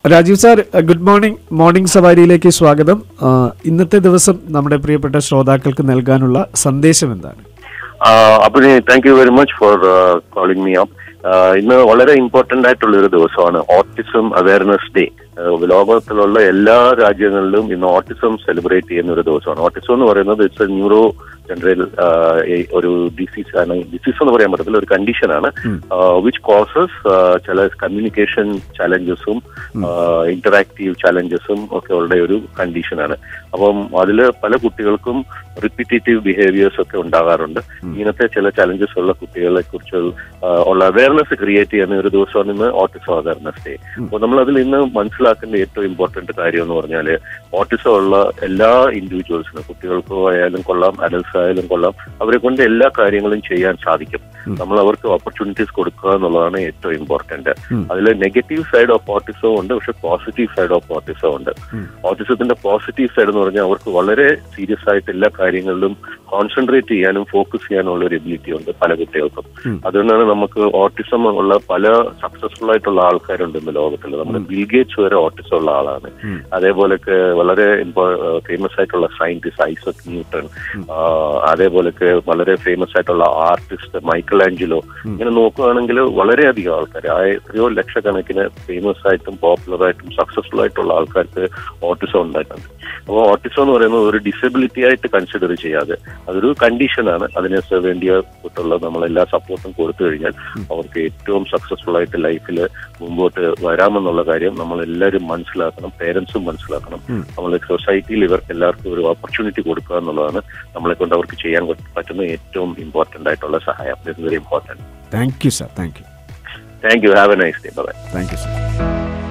Rajeev sir good morning morning സവാരിയിലേക്ക് സ്വാഗതം ആ, ഇന്നത്തെ ദിവസം നമ്മുടെ പ്രിയപ്പെട്ട ശ്രോതാക്കൾക്ക് നൽകാനുള്ള സന്ദേശം എന്താണ് അപ്പനെ thank you very much for calling me up ഇന്ന് വളരെ ഇമ്പോർട്ടന്റ് ആയിട്ടുള്ള ഒരു ദിവസമാണ് ഓട്ടിസം അവയർനെസ് ഡേ ലോകത്തിലുള്ള എല്ലാ രാജ്യങ്ങളിലും ഇന്ന് ഓട്ടിസം സെലിബ്രേറ്റ് ചെയ്യുന്ന ഒരു ദിവസമാണ് ഓട്ടിസം എന്ന് പറയുന്നത് ഇറ്റ്സ് എ ന്യൂറോ ജനറൽ ഒരു ഡിസീസ് ആണ് ഡിസീസ് എന്ന് പറയാൻ പറ്റത്തില്ല ഒരു കണ്ടീഷനാണ് വിച്ച് കോസസ് ചില കമ്മ്യൂണിക്കേഷൻ ചലഞ്ചസും ഇന്ററാക്റ്റീവ് ചലഞ്ചസും ഒക്കെ ഉള്ള ഒരു കണ്ടീഷനാണ് അപ്പം അതിൽ പല കുട്ടികൾക്കും റിപ്പീറ്റേറ്റീവ് ബിഹേവിയേഴ്സ് ഒക്കെ ഉണ്ടാകാറുണ്ട് ഇങ്ങനത്തെ ചില ചലഞ്ചസ് ഉള്ള കുട്ടികളെ കുറിച്ച് ഉള്ള അവയർനെസ് ക്രിയേറ്റ് ചെയ്യുന്ന ഒരു ദിവസമാണ് ഇന്ന് ഓട്ടിസം അവയർനെസ് ഡേ അപ്പോൾ നമ്മൾ അതിൽ ഇന്ന് മനസ്സിലാക്കേണ്ട ഏറ്റവും ഇമ്പോർട്ടന്റ് കാര്യം എന്ന് പറഞ്ഞാൽ ഓട്ടിസം ഉള്ള എല്ലാ ഇൻഡിവിജ്വൽസിനും കുട്ടികൾക്കോ ആയാലും കൊള്ളാം അഡൽട്സ് ആയാലും കൊള്ളാം അവരെ കൊണ്ട് എല്ലാ കാര്യങ്ങളും ചെയ്യാൻ സാധിക്കും നമ്മൾ അവർക്ക് ഓപ്പർച്യൂണിറ്റീസ് കൊടുക്കുക എന്നുള്ളതാണ് ഏറ്റവും ഇമ്പോർട്ടന്റ് അതിൽ നെഗറ്റീവ് സൈഡ് ഓഫ് ഓട്ടിസം ഉണ്ട് പക്ഷെ പോസിറ്റീവ് സൈഡ് ഓഫ് ഓട്ടിസം ഉണ്ട് ഓട്ടിസത്തിന്റെ പോസിറ്റീവ് സൈഡ് എന്ന് പറഞ്ഞാൽ അവർക്ക് വളരെ സീരിയസ് ആയിട്ട് എല്ലാ കാര്യങ്ങളിലും കോൺസെൻട്രേറ്റ് ചെയ്യാനും ഫോക്കസ് ചെയ്യാനുള്ള ഒരു എബിലിറ്റി ഉണ്ട് പല കുട്ടികൾക്കും അതുകൊണ്ടാണ് നമുക്ക് ഓട്ടിസം ഉള്ള പല സക്സസ്ഫുൾ ആയിട്ടുള്ള ആൾക്കാരുണ്ട് ഇന്ന് ലോകത്തിൽ നമ്മുടെ ബിൽഗേറ്റ്സ് വരെ ഓട്ടിസം ഉള്ള ആളാണ് അതേപോലൊക്കെ വളരെ ഫേമസ് ആയിട്ടുള്ള സയന്റിസ്റ്റ് ഐസക് ന്യൂട്ടൺ ആ, അതേപോലൊക്കെ വളരെ ഫേമസ് ആയിട്ടുള്ള ആർട്ടിസ്റ്റ് മൈക്കൽ ആഞ്ചലോ ഇങ്ങനെ നോക്കുകയാണെങ്കിൽ വളരെയധികം ആൾക്കാർ ആ എത്രയോ ലക്ഷക്കണക്കിന് ഫേമസ് ആയിട്ടും പോപ്പുലർ ആയിട്ടും സക്സസ്ഫുൾ ആയിട്ടുള്ള ആൾക്കാർക്ക് ഓട്ടിസം ഉണ്ടായിട്ടുണ്ട് അപ്പോൾ ഓട്ടിസം എന്ന് പറയുന്നത് ഒരു ഡിസബിലിറ്റി ആയിട്ട് കൺസിഡർ ചെയ്യാതെ അതൊരു കണ്ടീഷനാണ് അതിനെ സ- വേണ്ടിയ തൊട്ടുള്ള നമ്മളെല്ലാ സപ്പോർട്ടും കൊടുത്തു കഴിഞ്ഞാൽ അവർക്ക് ഏറ്റവും സക്സസ്ഫുൾ ആയിട്ട് ലൈഫിൽ മുമ്പോട്ട് വരാമെന്നുള്ള കാര്യം നമ്മൾ എല്ലാവരും മനസ്സിലാക്കണം പേരൻസും മനസ്സിലാക്കണം നമ്മൾ സൊസൈറ്റിയിൽ ഇവർക്ക് എല്ലാവർക്കും ഒരു ഓപ്പർച്യൂണിറ്റി കൊടുക്കുക എന്നുള്ളതാണ് നമ്മളെ കൊണ്ട് അവർക്ക് ചെയ്യാൻ പറ്റുന്ന ഏറ്റവും ഇമ്പോർട്ടന്റ് ആയിട്ടുള്ള സഹായം it very important thank you sir thank you thank you have a nice day bye thank you sir